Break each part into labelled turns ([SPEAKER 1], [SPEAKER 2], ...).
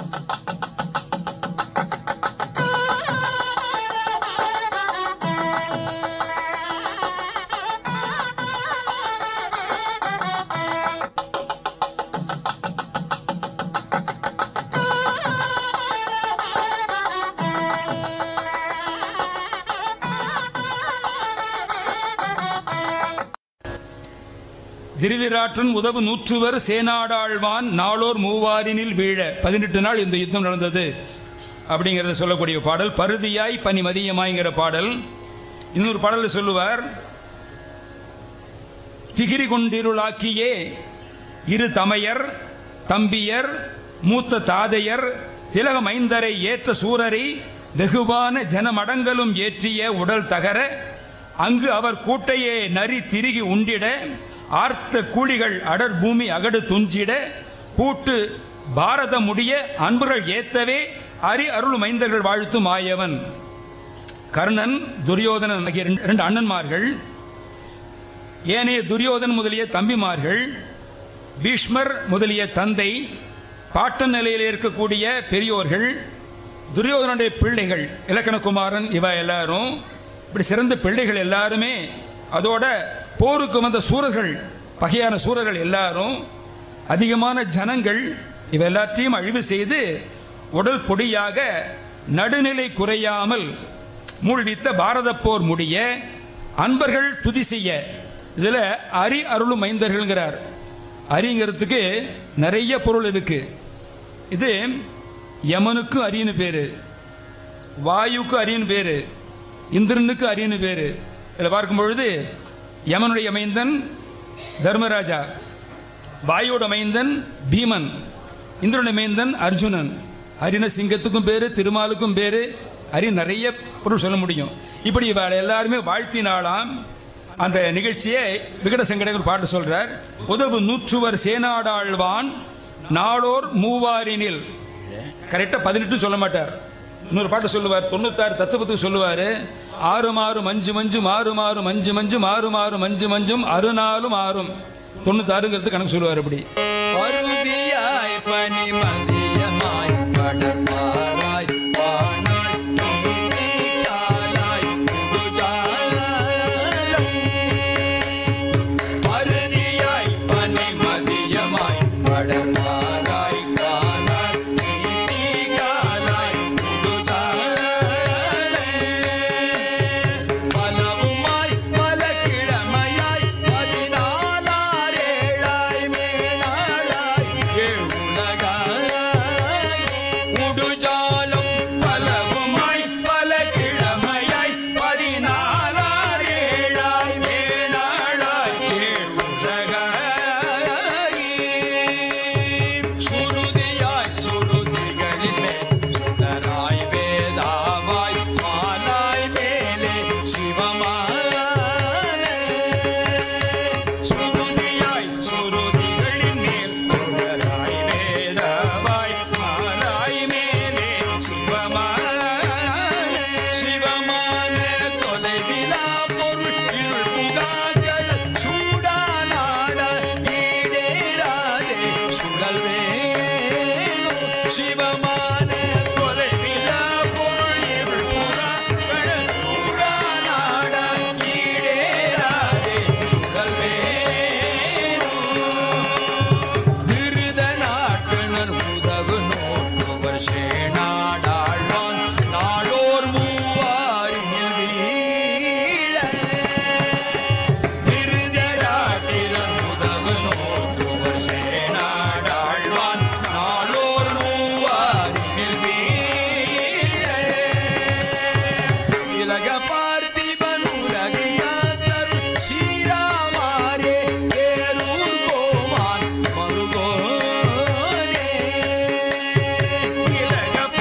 [SPEAKER 1] திருவிராற்றன் உதவு நூற்றுவர் சேனாடாழ்வான் நாளோர் மூவாரினில் வீழ பதினெட்டு நாள் இந்த யுத்தம் நடந்தது அப்படிங்கிறத சொல்லக்கூடிய பாடல் பருதியாய் பனி மதியமாய்ங்கிற பாடல் இன்னொரு பாடலில் சொல்லுவார் திகிரி கொண்டிருளாக்கியே இரு தமையர் தம்பியர் மூத்த தாதையர் திலக மைந்தரை ஏற்ற சூரரை வெகுவான ஜனமடங்களும் ஏற்றிய உடல் தகர அங்கு அவர் கூட்டையே நரி திருகி உண்டிட ஆர்த்த கூலிகள் அடர் பூமி அகடு துஞ்சிட பூட்டு பாரத முடிய அன்புகள் ஏத்தவே அரி அருள் மைந்தர்கள் வாழ்த்தும் ஆயவன் கர்ணன் துரியோதனன் ஆகிய ரெண்டு- ரெண்டு அண்ணன்மார்கள் ஏனைய துரியோதன் முதலிய தம்பிமார்கள் பீஷ்மர் முதலிய தந்தை பாட்டன் நிலையில் இருக்கக்கூடிய பெரியோர்கள் துரியோதனுடைய பிள்ளைகள் இலக்கணகுமாரன் இவ எல்லாரும் இப்படி சிறந்த பிள்ளைகள் எல்லாருமே அதோட போருக்கு வந்த சூரர்கள் பகையான சூரர்கள் எல்லாரும் அதிகமான ஜனங்கள் இவ எல்லாத்தையும் அழிவு செய்து உடல் பொடியாக நடுநிலை குறையாமல் மூழ்வித்த பாரத போர் முடிய அன்பர்கள் துதி செய்ய இதில் அரி அருளும் மைந்தர்கள்ங்கிறார் அரிங்கிறதுக்கு நிறைய பொருள் இருக்கு இது யமனுக்கு அரின்னு பேரு வாயுக்கு அரியன் பேரு இந்திரனுக்கு அரியன் பேரு இதில் பார்க்கும் பொழுது யமனுடைய மைந்தன் தர்மராஜா வாயுவோட மைந்தன் பீமன் இந்திரனுடைய மைந்தன் அர்ஜுனன் அரின சிங்கத்துக்கும் பேரு திருமாலுக்கும் பேரு அரி நிறைய பொருள் சொல்ல முடியும் இப்படி இவ எல்லாருமே வாழ்த்தினாலாம் அந்த நிகழ்ச்சியை விகட சங்கடங்கள் பாட்டு சொல்றார் உதவு நூற்றுவர் சேனாடாழ்வான் நாளோர் மூவாரினில் கரெக்டா பதினெட்டு சொல்ல மாட்டார் இன்னொரு பாட்டு சொல்லுவார் தொண்ணூத்தாறு தத்துவத்துக்கு சொல்லுவாரு ஆறு மாறு மஞ்சு மஞ்சு மாறு மாறு மஞ்சு மஞ்சு மாறு மாறு மஞ்சு மஞ்சும் அறுநாளும் ஆறும் தொண்ணூத்தாறுங்கிறது கணக்கு சொல்லுவார் அப்படி
[SPEAKER 2] பருதியாய் பனி மதியமாய் கடற்பாராய் வானாய் நீதி காலாய் புதுஜாலம். பருதியாய் பனி மதியமாய் கடற்பாராய் வானாய் நீதி காலாய் புதுஜாலம். பலவுமாய் பல கிழமையாய் பதினாலாரேழாய் மேலாளாய் ஏழுலகாய் உடுஜாலம் பலவுமாய் பல கிழமையாய் பதினாலாரேழாய் மேலாளாய் ஏழுலகாய் சுருதியாய் சுருதிகளிலே சுடராய் வேதாவாய் மாலாய் மேலே சிவமான சுருதியாய் சுருதிகளின் மேல் சுடராய் வேதாவாய் மாலாய் மேலே சிவமான சிவமான தொலைவிலா பொருள் இருள் புகாக்கள் சூடானாட ஈடேறாதே சுழல் வேணும் சிவமான தொலைவிலா பொருள் இருள் புகாக்கள் சூடானாட ஈடேறாதே சுழல் வேணும் திருத நாட்டனர் உதவு நோக்குவர் சேனாடாழ்வான் நாளோர் மூவாரில் வீழ திருதராட்டிரன் உதவு நோக்குவர் சேனாடாழ்வான் நாளோர் மூவாரில் வீழ இலக பார்த்திபன் உலகை காத்தருள் ஸ்ரீராமாரே ஏலூர் கோமான் மருகோனே இலக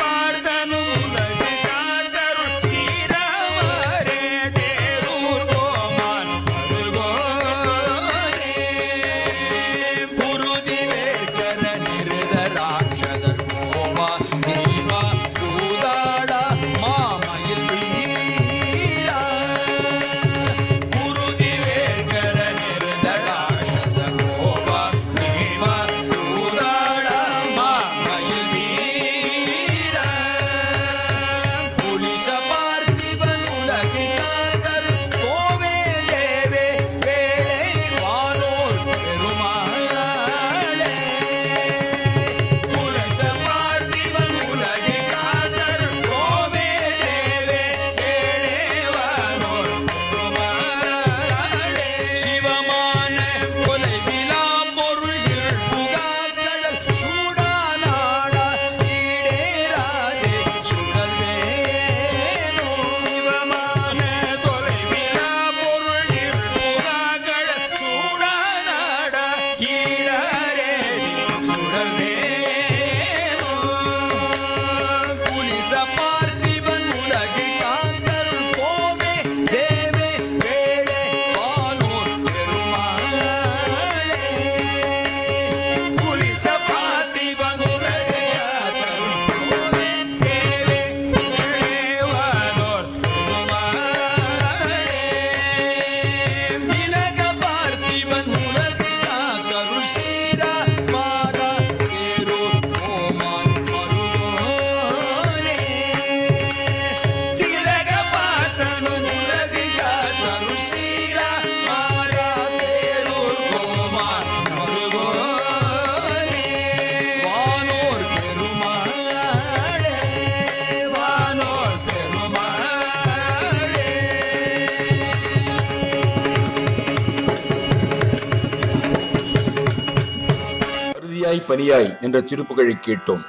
[SPEAKER 3] தீயாய் பனியாய் என்ற திருப்புகழை கேட்டோம்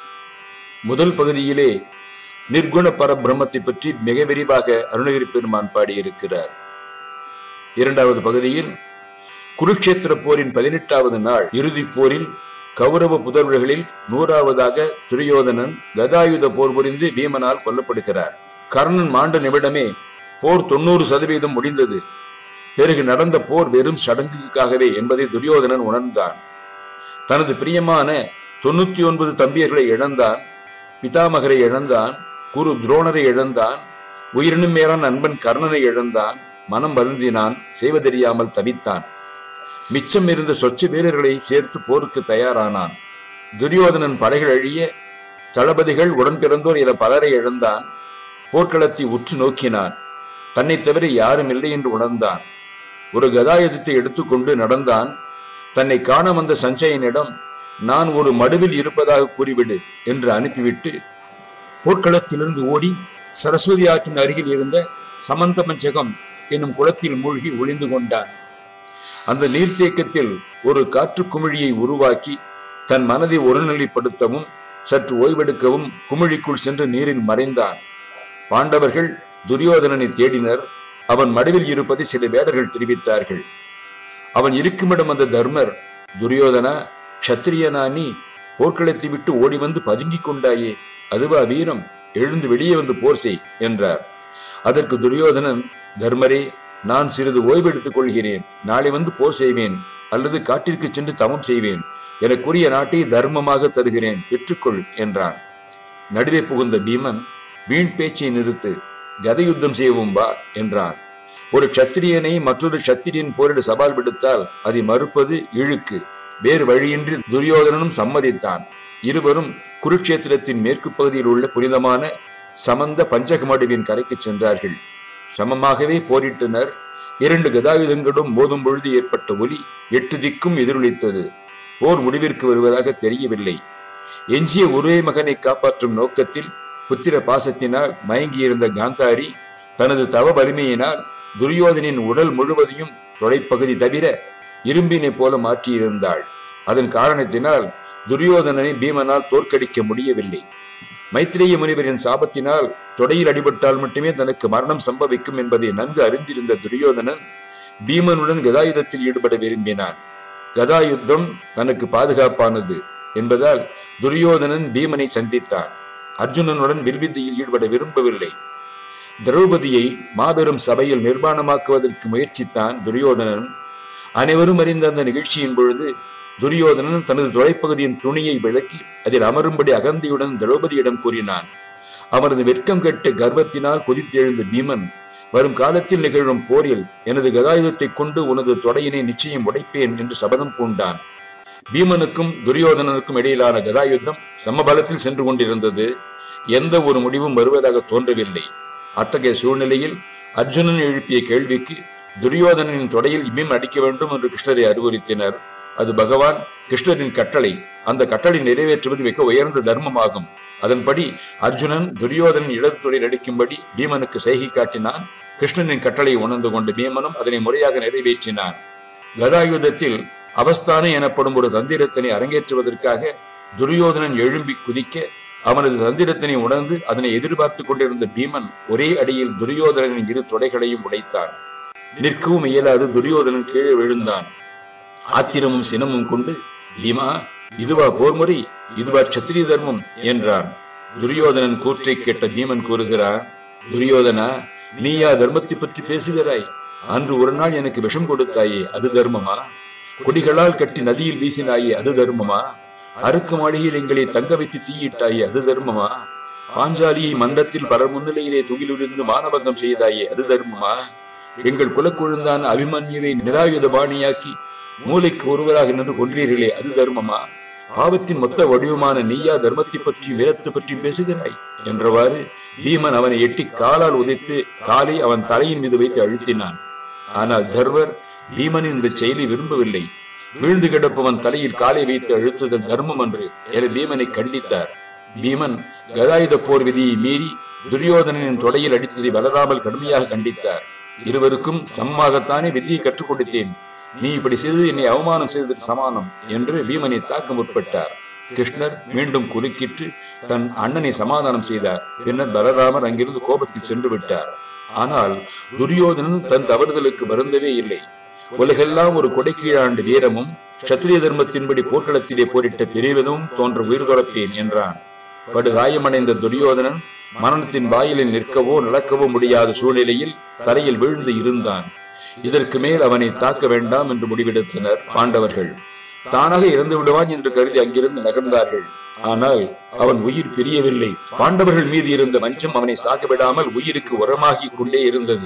[SPEAKER 3] முதல் பகுதியிலே நிர்குண பரபிரம்மத்தை பற்றி மிக விரிவாக அருணகிரி பெருமான் பாடியிருக்கிறார் இரண்டாவது பகுதியில் குருட்சேத்திர போரின் பதினெட்டாவது நாள் இறுதிப் போரில் கௌரவ புதல்வர்களில் நூறாவதாக துரியோதனன் கதாயுத போர் புரிந்து பீமனால் கொல்லப்படுகிறார் கர்ணன் மாண்ட நிமிடமே போர் தொண்ணூறு சதவீதம் முடிந்தது பிறகு நடந்த போர் வெறும் சடங்குக்காகவே என்பதை துரியோதனன் உணர்ந்தான் தனது பிரியமான தொண்ணூத்தி ஒன்பது தம்பியர்களை இழந்தான் பிதாமகரை இழந்தான் குரு துரோணரை இழந்தான் உயிரினும் மேலான நண்பன் கர்ணனை இழந்தான் மனம் வருந்தினான் செய்வதறியாமல் தவித்தான் மிச்சம் இருந்த சொச்ச வீரர்களை சேர்த்து போருக்கு தயாரானான் துரியோதனன் படைகள் அழிய தளபதிகள் உடன் பிறந்தோர் என பலரை இழந்தான் போர்க்களத்தை உற்று நோக்கினான் தன்னை தவிர யாரும் இல்லை என்று உணர்ந்தான் ஒரு கதாயுதத்தை எடுத்துக்கொண்டு நடந்தான் தன்னை காண வந்த சஞ்சயனிடம் நான் ஒரு மடுவில் இருப்பதாக கூறிவிடு என்று அனுப்பிவிட்டு போர்க்களத்திலிருந்து ஓடி சரஸ்வதி ஆற்றின் அருகில் இருந்த சமந்த பஞ்சகம் என்னும் குளத்தில் மூழ்கி ஒளிந்து கொண்டான் அந்த நீர்த்தேக்கத்தில் ஒரு காற்று குமிழியை உருவாக்கி தன் மனதை ஒருநிலைப்படுத்தவும் சற்று ஓய்வெடுக்கவும் குமிழிக்குள் சென்று நீரில் மறைந்தான் பாண்டவர்கள் துரியோதனனை தேடினர் அவன் மடுவில் இருப்பதை சில வேடர்கள் தெரிவித்தார்கள் அவன் இருக்குமிடம் அந்த தர்மர் துரியோதனா க்ஷத்திரியனா நீ போர்க்களத்தை விட்டு ஓடி வந்து பதுங்கிக் கொண்டாயே அதுவா வீரம் எழுந்து வெளியே வந்து போர் செய் என்றார் அதற்கு துரியோதனன் தர்மரே நான் சிறிது ஓய்வெடுத்துக் கொள்கிறேன் நாளை வந்து போர் செய்வேன் அல்லது காட்டிற்கு சென்று தவம் செய்வேன் எனக்குரிய நாட்டை தர்மமாக தருகிறேன் பெற்றுக்கொள் என்றான் நடுவே புகுந்த பீமன் வீண் பேச்சை நிறுத்து கதை யுத்தம் செய்வோம் வா என்றான் ஒரு க்ஷத்திரியனை மற்றொரு க்ஷத்திரியன் போரிட சவால் விடுத்தால் அதை மறுப்பது இழுக்கு வேறு வழியின்றி துரியோதனனும் சம்மதித்தான் இருவரும் குருட்சேத்திரத்தின் மேற்கு பகுதியில் உள்ள புனிதமான சமந்த பஞ்சகமடுவின் கரைக்கு சென்றார்கள் சமமாகவே போரிட்டனர் இரண்டு கதாயுதங்களும் மோதும் பொழுது ஏற்பட்ட ஒலி எட்டு திக்கும் எதிரொலித்தது போர் முடிவிற்கு வருவதாக தெரியவில்லை எஞ்சிய ஒரே மகனை காப்பாற்றும் நோக்கத்தில் புத்திர பாசத்தினால் மயங்கியிருந்த காந்தாரி தனது தவ வலிமையினால் துரியோதனின் உடல் முழுவதையும் தொடைப்பகுதி தவிர இரும்பினை போல மாற்றியிருந்தாள் அதன் காரணத்தினால் துரியோதனனை பீமனால் தோற்கடிக்க முடியவில்லை மைத்ரேய முனிவரின் சாபத்தினால் தொடையில் அடிபட்டால் மட்டுமே தனக்கு மரணம் சம்பவிக்கும் என்பதை நன்கு அறிந்திருந்த துரியோதனன் பீமனுடன் கதாயுதத்தில் ஈடுபட விரும்பினான் கதாயுத்தம் தனக்கு பாதுகாப்பானது என்பதால் துரியோதனன் பீமனை சந்தித்தான் அர்ஜுனனுடன் வில்வித்தையில் ஈடுபட விரும்பவில்லை திரௌபதியை மாபெரும் சபையில் நிர்மாணமாக்குவதற்கு முயற்சித்தான் துரியோதனன் அனைவரும் அறிந்த அந்த நிகழ்ச்சியின் பொழுது துரியோதனன் தனது தொலைப்பகுதியின் துணியை விளக்கி அதில் அமரும்படி அகந்தியுடன் திரௌபதியிடம் கூறினான் அவனது வெட்கம் கெட்ட கர்வத்தினால் கொதித்தெழுந்த பீமன் வரும் காலத்தில் நிகழும் போரில் எனது கதாயுதத்தை கொண்டு உனது தொடையினை நிச்சயம் உடைப்பேன் என்று சபதம் பூண்டான் பீமனுக்கும் துரியோதனனுக்கும் இடையிலான கதாயுத்தம் சமபலத்தில் சென்று கொண்டிருந்தது எந்த ஒரு முடிவும் வருவதாக தோன்றவில்லை அத்தகைய சூழ்நிலையில் அர்ஜுனன் எழுப்பிய கேள்விக்கு துரியோதனனின் தொடையில் பீம் அடிக்க வேண்டும் என்று கிருஷ்ணரை அறிவுறுத்தினர் அது பகவான் கிருஷ்ணரின் கட்டளை அந்த கட்டளை நிறைவேற்றுவது மிக உயர்ந்த தர்மமாகும் அதன்படி அர்ஜுனன் துரியோதனன் இடது தொழில் அடிக்கும்படி பீமனுக்கு செய்கை காட்டினான் கிருஷ்ணனின் கட்டளை உணர்ந்து கொண்ட பீமனும் அதனை முறையாக நிறைவேற்றினான் கதாயுதத்தில் அவஸ்தானம் எனப்படும் ஒரு தந்திரத்தினை அரங்கேற்றுவதற்காக துரியோதனன் எழும்பி குதிக்க அவனது தந்திரத்தினை உணர்ந்து அதனை எதிர்பார்த்து கொண்டிருந்த பீமன் ஒரே அடியில் துரியோதனனின் இரு தொடைகளையும் உடைத்தான் நிற்கவும் இயலாது துரியோதனன் கீழே விழுந்தான் ஆத்திரமும் சினமும் கொண்டு பீமா இதுவா போர்முறை இதுவா சத்திரிய தர்மம் என்றான் துரியோதனன் கூற்றை கேட்ட பீமன் கூறுகிறான் துரியோதனா நீயா தர்மத்தை பற்றி பேசுகிறாய் அன்று ஒரு நாள் எனக்கு விஷம் கொடுத்தாயே அது தர்மமா கொடிகளால் கட்டி நதியில் வீசினாயே அது தர்மமா அறுக்கு மாளிகையில் எங்களை தங்க வைத்து தீயிட்டாயே அது தர்மமா பாஞ்சாலியை மன்றத்தில் பலர் முன்னிலையிலே துகிலிருந்து மானபங்கம் செய்தாயே அது தர்மமா எங்கள் குலக்குழுந்தான் அபிமன்யுவை நிராயுத பாணியாக்கி மூளைக்கு ஒருவராக நின்று கொன்றீர்களே அது தர்மமா பாவத்தின் மொத்த வடிவமான நீயா தர்மத்தை பற்றி வீரத்தை பற்றி பேசுகிறாய் என்றவாறு பீமன் அவனை எட்டி காலால் உதைத்து காலை அவன் தலையின் மீது வைத்து அழுத்தினான் ஆனால் தர்மர் பீமனின் இந்த செயலை விரும்பவில்லை விழுந்து கிடப்பவன் தலையில் காலை வைத்து அழுத்துதல் தர்மம் என்று என பீமனை கண்டித்தார் பீமன் கதாயுத போர் விதியை மீறி துரியோதனனின் தொடையில் அடித்ததை வளராமல் கடுமையாக கண்டித்தார் இருவருக்கும் சமமாகத்தானே விதியை கற்றுக் கொடுத்தேன் நீ இப்படி செய்தது என்னை அவமானம் செய்ததற்கு சமானம் என்று பீமனை தாக்க முற்பட்டார் கிருஷ்ணர் மீண்டும் குறுக்கிட்டு தன் அண்ணனை சமாதானம் செய்தார் பின்னர் பலராமர் அங்கிருந்து கோபத்தில் சென்று விட்டார் ஆனால் துரியோதனன் தன் தவறுதலுக்கு வருந்தவே இல்லை உலகெல்லாம் ஒரு கொடைக்கீழாண்டு வீரமும் சத்திரிய தர்மத்தின்படி போர்க்களத்திலே போரிட்ட பெரியவிதமும் தோன்ற உயிர் துறப்பேன் என்றான் படுகாயமடைந்த துரியோதனன் மரணத்தின் வாயிலில் நிற்கவோ நடக்கவோ முடியாத சூழ்நிலையில் தரையில் விழுந்து இருந்தான் இதற்கு மேல் அவனை தாக்க வேண்டாம் என்று முடிவெடுத்தனர் பாண்டவர்கள் தானாக இறந்து விடுவான் என்று கருதி அங்கிருந்து நகர்ந்தார்கள் ஆனால் அவன் உயிர் பிரியவில்லை பாண்டவர்கள் மீது இருந்த வஞ்சம் அவனை சாக விடாமல் உயிருக்கு உரமாகிக் கொண்டே இருந்தது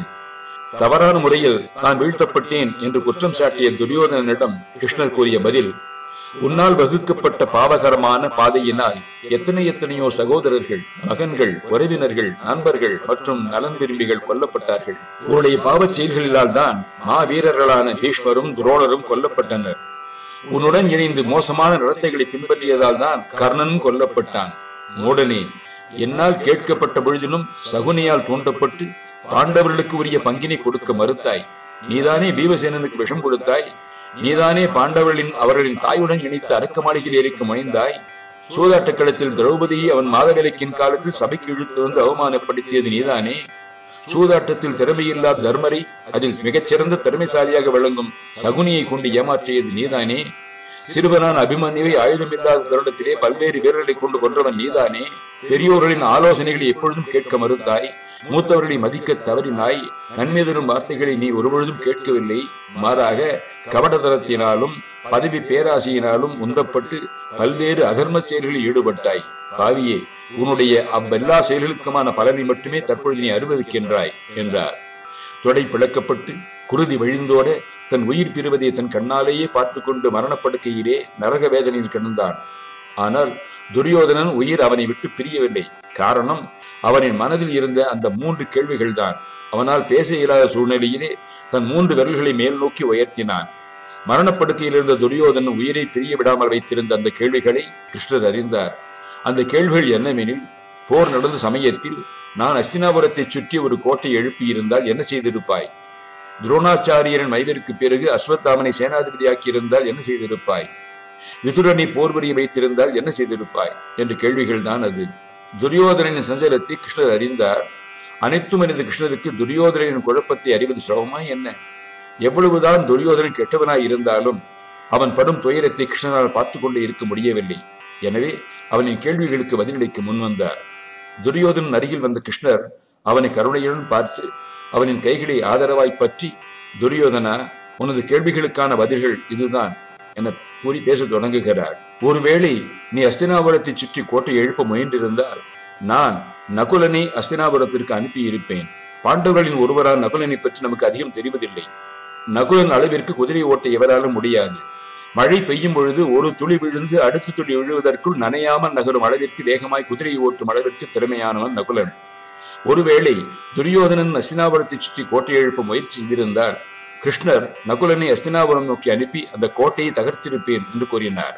[SPEAKER 3] தவறான முறையில் தான் வீழ்த்தப்பட்டேன் என்று குற்றம் சாட்டிய துரியோதனனிடம் கிருஷ்ணர் கூறிய பதில் உன்னால் வகுக்கப்பட்ட பாவகரமான பாதையினால் எத்தனை எத்தனையோ சகோதரர்கள் மகன்கள் உறவினர்கள் நண்பர்கள் மற்றும் நலன் விரும்பிகள் கொல்லப்பட்டார்கள் உன்னுடைய பாவச் செயல்களினால் தான் மாவீரர்களான பீஷ்மரும் துரோணரும் கொல்லப்பட்டனர் உன்னுடன் இணைந்து மோசமான நடத்தைகளை பின்பற்றியதால் தான் கர்ணன் கொல்லப்பட்டான் மூடனே என்னால் கேட்கப்பட்ட பொழுதிலும் சகுனியால் தூண்டப்பட்டு பாண்டவர்களுக்கு உரிய பங்கினை கொடுக்க மறுத்தாய் நீதானே பீமசேனனுக்கு விஷம் கொடுத்தாய் நீதானே பாண்டவர்களின் அவர்களின் தாயுடன் இணைத்து அரக்க மாளிகையில் இருக்க முனைந்தாய் சூதாட்ட களத்தில் திரௌபதியை அவன் மாதவிலக்கின் காலத்தில் சபைக்கு இழுத்து வந்து அவமானப்படுத்தியது நீதானே சூதாட்டத்தில் திறமையில்லாத தர்மரை அதில் மிகச்சிறந்த திறமைசாலியாக விளங்கும் சகுனியை கொண்டு ஏமாற்றியது நீதானே சிறுவனான் அபிமன்யுவை ஆயுதமில்லாத தருணத்திலே பல்வேறு வீரர்களை கொண்டு கொன்றவன் நீதானே பெரியோர்களின் ஆலோசனைகளை எப்பொழுதும் கேட்க மறுத்தாய் மூத்தவர்களை மதிக்க தவறினாய் நன்மை தரும் வார்த்தைகளை நீ ஒருபொழுதும் கேட்கவில்லை மாறாக கபடதனத்தினாலும் பதவி பேராசையினாலும் உந்தப்பட்டு பல்வேறு அதர்ம செயல்களில் ஈடுபட்டாய் பாவியே உன்னுடைய அவ்வெல்லா செயல்களுக்குமான பலனை மட்டுமே தற்பொழுது நீ அனுபவிக்கின்றாய் என்றார் தொடை பிளக்கப்பட்டு குருதி வழிந்தோட தன் உயிர் பெறுவதை தன் கண்ணாலேயே பார்த்து கொண்டு மரணப்படுக்கையிலே நரக வேதனையில் கிடந்தான் ஆனால் துரியோதனன் உயிர் அவனை விட்டு பிரியவில்லை காரணம் அவனின் மனதில் இருந்த அந்த மூன்று கேள்விகள் தான் அவனால் பேச இயலாத சூழ்நிலையிலே தன் மூன்று விரல்களை மேல் நோக்கி உயர்த்தினான் மரணப்படுக்கையில் இருந்த துரியோதனன் உயிரை பிரிய விடாமல் வைத்திருந்த அந்த கேள்விகளை கிருஷ்ணர் அறிந்தார் அந்த கேள்விகள் என்னவெனில் போர் நடந்த சமயத்தில் நான் அஸ்தினாபுரத்தை சுற்றி ஒரு கோட்டை எழுப்பி இருந்தால் என்ன செய்திருப்பாய் துரோணாச்சாரியரின் மைவிற்கு பிறகு அஸ்வத்தாமனை சேனாதிபதியாக்கி இருந்தால் என்ன செய்திருப்பாய் விதுரனை போர் புரிய வைத்திருந்தால் என்ன செய்திருப்பாய் என்ற கேள்விகள் தான் அது துரியோதனனின் சஞ்சலத்தை கிருஷ்ணர் அறிந்தார் அனைத்தும் அறிந்த கிருஷ்ணருக்கு துரியோதனனின் குழப்பத்தை அறிவது சிரமமா என்ன எவ்வளவுதான் துரியோதனன் கெட்டவனாய் இருந்தாலும் அவன் படும் துயரத்தை கிருஷ்ணனால் பார்த்து கொண்டே இருக்க முடியவில்லை எனவே அவனின் கேள்விகளுக்கு பதிலளிக்க முன்வந்தார் துரியோதனன் அருகில் வந்த கிருஷ்ணர் அவனை கருணையுடன் பார்த்து அவனின் கைகளை ஆதரவாய் பற்றி துரியோதனா உனது கேள்விகளுக்கான பதில்கள் இதுதான் என கூறி பேசத் தொடங்குகிறார் ஒருவேளை நீ அஸ்தினாபுரத்தை சுற்றி கோட்டை எழுப்ப முயன்றிருந்தால் நான் நகுலனை அஸ்தினாபுரத்திற்கு அனுப்பியிருப்பேன் பாண்டவர்களின் ஒருவரான நகுலனை பற்றி நமக்கு அதிகம் தெரிவதில்லை நகுலன் அளவிற்கு குதிரை ஓட்ட எவராலும் முடியாது மழை பெய்யும் பொழுது ஒரு துளி விழுந்து அடுத்த துளி விழுவதற்குள் நனையாமல் நகரும் அளவிற்கு வேகமாய் குதிரை ஓட்டும் அளவிற்கு திறமையானவன் நகுலன் ஒருவேளை துரியோதனன் அஸ்தினாபுரத்தை சுற்றி கோட்டை எழுப்ப முயற்சி செய்திருந்தால் கிருஷ்ணர் நகுலனை அஸ்தினாபுரம் நோக்கி அனுப்பி அந்த கோட்டையை தகர்த்திருப்பேன் என்று கூறினார்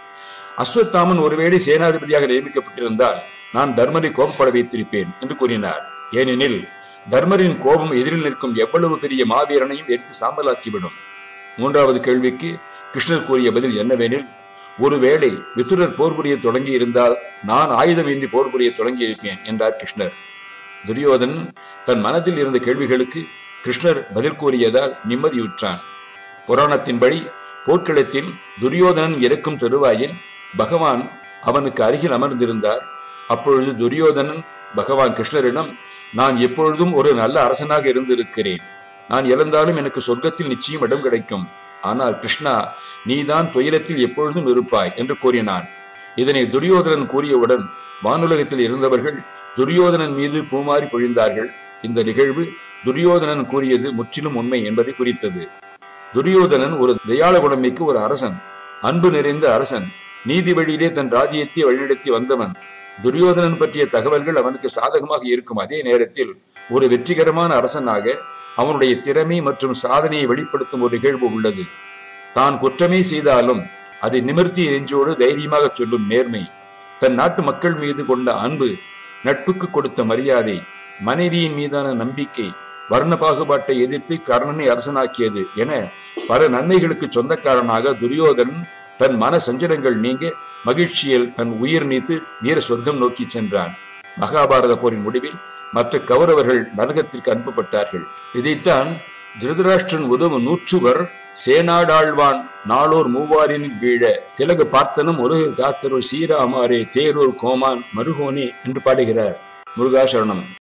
[SPEAKER 3] அஸ்வத்தாமன் ஒருவேளை சேனாதிபதியாக நியமிக்கப்பட்டிருந்தால் நான் தர்மரை கோபப்பட வைத்திருப்பேன் என்று கூறினார் ஏனெனில் தர்மரின் கோபம் எதிரில் நிற்கும் எவ்வளவு பெரிய மாவீரனையும் எரித்து சாம்பலாக்கிவிடும் மூன்றாவது கேள்விக்கு கிருஷ்ணர் கூறிய பதில் என்னவெனில் ஒருவேளை விதுரர் போர் புரிய தொடங்கி இருந்தால் நான் ஆயுதம் ஏந்தி போர் புரிய தொடங்கி இருப்பேன் என்றார் கிருஷ்ணர் துரியோதன் தன் மனதில் இருந்த கேள்விகளுக்கு கிருஷ்ணர் பதில் கூறியதால் நிம்மதியுற்றான் புராணத்தின்படி போர்க்களத்தில் துரியோதனன் இறக்கும் தருவாயில் பகவான் அவனுக்கு அருகில் அமர்ந்திருந்தார் அப்பொழுது துரியோதனன் பகவான் கிருஷ்ணரிடம் நான் எப்பொழுதும் ஒரு நல்ல அரசனாக இருந்திருக்கிறேன் நான் இழந்தாலும் எனக்கு சொர்க்கத்தில் நிச்சயம் இடம் கிடைக்கும் ஆனால் கிருஷ்ணா நீதான் துயரத்தில் எப்பொழுதும் இருப்பாய் என்று கூறினான் இதனை துரியோதனன் கூறியவுடன் வானுலகத்தில் இருந்தவர்கள் துரியோதனன் மீது பூமாரி பொழிந்தார்கள் இந்த நிகழ்வு துரியோதனன் கூறியது முற்றிலும் உண்மை என்பதை குறித்தது துரியோதனன் ஒரு தயாள குணமிக்கு ஒரு அரசன் அன்பு நிறைந்த அரசன் நீதி வழியிலே தன் ராஜ்யத்தை வழிநடத்தி வந்தவன் துரியோதனன் பற்றிய தகவல்கள் அவனுக்கு சாதகமாக இருக்கும் அதே நேரத்தில் ஒரு வெற்றிகரமான அரசனாக அவனுடைய திறமை மற்றும் சாதனையை வெளிப்படுத்தும் ஒரு நிகழ்வு உள்ளது தான் குற்றமே செய்தாலும் அதை நிமிர்த்தி நெஞ்சோடு தைரியமாக சொல்லும் நேர்மை தன் நாட்டு மக்கள் மீது கொண்ட அன்பு நட்புக்கு கொடுத்த மரியாதை மனைவியின் மீதான நம்பிக்கை வர்ண பாகுபாட்டை எதிர்த்து கர்ணனை அரசனாக்கியது என பல நன்மைகளுக்கு சொந்தக்காரனாக துரியோதனன் தன் மன சஞ்சலங்கள் நீங்க மகிழ்ச்சியில் தன் உயிர் நீத்து வீர சொர்க்கம் நோக்கி சென்றான் மகாபாரத போரின் முடிவில் மற்ற கௌரவர்கள் நரகத்திற்கு அனுப்பப்பட்டார்கள் இதைத்தான் திருதராஷ்டிரன் உதவும் நூற்றுவர் சேனாடாழ்வான் நாளோர் மூவாரின் வீழ திலகு பார்த்தனும் உலகு காத்தருள் சீராமாரே தேரூர் கோமான் மருகோனே என்று பாடுகிறார் முருகாசரணம்